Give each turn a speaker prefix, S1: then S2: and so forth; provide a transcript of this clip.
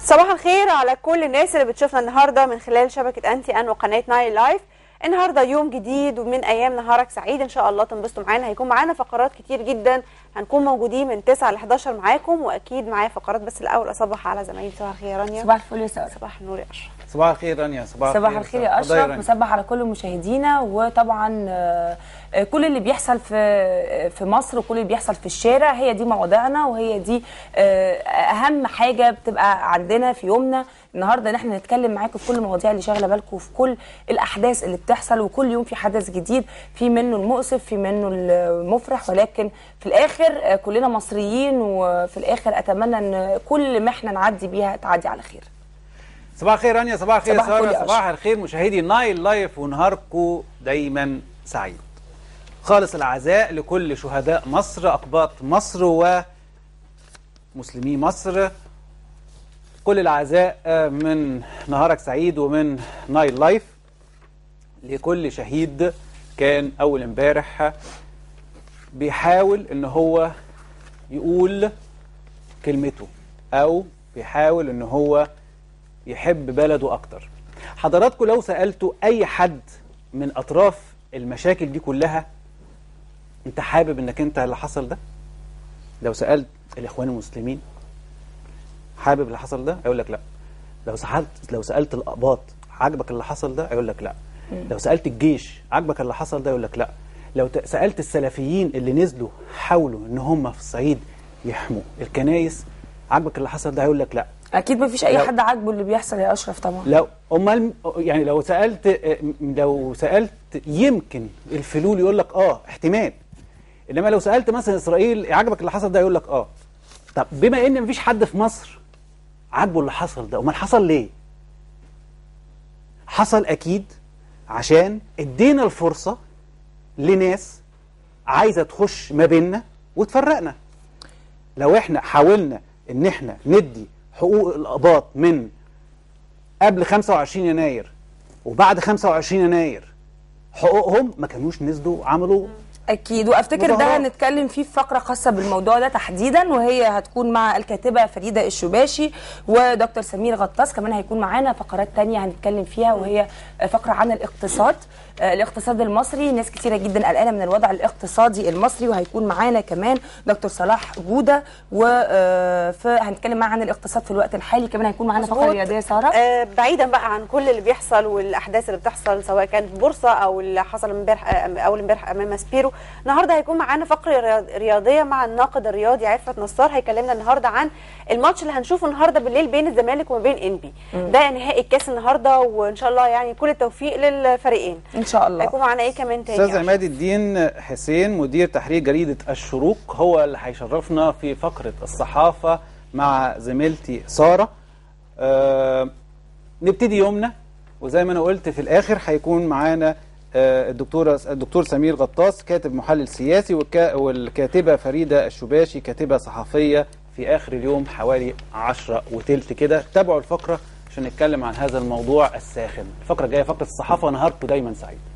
S1: صباح الخير على كل الناس اللي بتشوفنا النهارده من خلال شبكه انتي ان وقناه نايل لايف النهارده يوم جديد ومن ايام نهارك سعيد ان شاء الله تنبسطوا معانا هيكون معانا فقرات كتير جدا هنكون موجودين من 9 ل 11 معاكم واكيد معايا فقرات بس الاول اصبح على زمايلي صباح الخير يا رانيا
S2: صباح الفل يا ساره
S1: صباح النور يا اشرف
S3: صباح الخير رانيا صباح
S2: صباح الخير يا
S3: اتفضلي
S2: اشرف
S3: رانيا.
S2: مصبح على كل مشاهدينا وطبعا آه، آه، كل اللي بيحصل في آه، في مصر وكل اللي بيحصل في الشارع هي دي مواضيعنا وهي دي آه، اهم حاجه بتبقى عندنا في يومنا النهارده ان احنا نتكلم معاكم في كل المواضيع اللي شاغله بالكم في كل الاحداث اللي بتحصل وكل يوم في حدث جديد في منه المؤسف في منه المفرح ولكن في الاخر آه، كلنا مصريين وفي الاخر اتمنى ان كل محنه نعدي بيها تعدي على خير
S3: صباح الخير رانيا صباح الخير
S2: صباح الفل
S3: ساره
S2: يا
S3: صباح الخير مشاهدي نايل لايف ونهاركم دايما سعيد خالص العزاء لكل شهداء مصر اقباط مصر ومسلمي مصر كل العزاء آه، من نهارك سعيد ومن نايل لايف لكل شهيد كان اول امبارح بيحاول ان هو يقول كلمته او بيحاول ان هو يحب بلده اكتر حضراتكم لو سالتوا اي حد من اطراف المشاكل دي كلها انت حابب انك انت اللي حصل ده لو سالت الاخوان المسلمين حابب اللي حصل ده هيقول لك لا لو سالت لو سالت الاقباط عاجبك اللي حصل ده هيقول لك لا لو سالت الجيش عاجبك اللي حصل ده يقول لك لا لو ت- سالت السلفيين اللي نزلوا حاولوا ان هم في الصعيد يحموا الكنايس عاجبك اللي حصل ده هيقول لك لا
S2: اكيد ما فيش اي
S3: لو-
S2: حد عاجبه اللي بيحصل يا اشرف طبعا
S3: لو امال يعني لو سالت لو سالت يمكن الفلول يقول لك اه احتمال انما لو سالت مثلا اسرائيل عجبك اللي حصل ده يقول لك اه طب بما ان مفيش حد في مصر عاجبه اللي حصل ده امال حصل ليه حصل اكيد عشان ادينا الفرصه لناس عايزه تخش ما بيننا وتفرقنا لو احنا حاولنا ان احنا ندي حقوق الاباط من قبل 25 يناير وبعد 25 يناير حقوقهم ما كانوش نزلوا عملوا
S2: اكيد وافتكر ده
S3: مظاهرات.
S2: هنتكلم فيه في فقره خاصه بالموضوع ده تحديدا وهي هتكون مع الكاتبه فريده الشباشي ودكتور سمير غطاس كمان هيكون معانا فقرات تانية هنتكلم فيها وهي فقره عن الاقتصاد آه، الاقتصاد المصري ناس كتيره جدا قلقانه من الوضع الاقتصادي المصري وهيكون معانا كمان دكتور صلاح جوده وهنتكلم معاه عن الاقتصاد في الوقت الحالي كمان هيكون معانا فقره
S1: مظبوط.
S2: رياضيه ساره
S1: آه بعيدا بقى عن كل اللي بيحصل والاحداث اللي بتحصل سواء كانت بورصه او اللي حصل امبارح آه، اول امبارح امام سبيرو النهارده هيكون معانا فقره رياض- رياضيه مع الناقد الرياضي عفت نصار هيكلمنا النهارده عن الماتش اللي هنشوفه النهارده بالليل بين الزمالك وما بين انبي ده نهائي الكاس النهارده وان شاء الله يعني كل التوفيق للفريقين
S2: ان شاء الله
S1: هيكون معانا ايه كمان تاني
S3: استاذ
S1: يا
S3: عماد الدين حسين مدير تحرير جريده الشروق هو اللي هيشرفنا في فقره الصحافه مع زميلتي ساره آه نبتدي يومنا وزي ما انا قلت في الاخر هيكون معانا آه، الدكتوره الدكتور سمير غطاس كاتب محلل سياسي والكا- والكاتبه فريده الشباشي كاتبه صحفيه في اخر اليوم حوالي 10 وتلت كده تابعوا الفقره عشان نتكلم عن هذا الموضوع الساخن الفقره الجايه فقره الصحافه ونهاركم دايما سعيد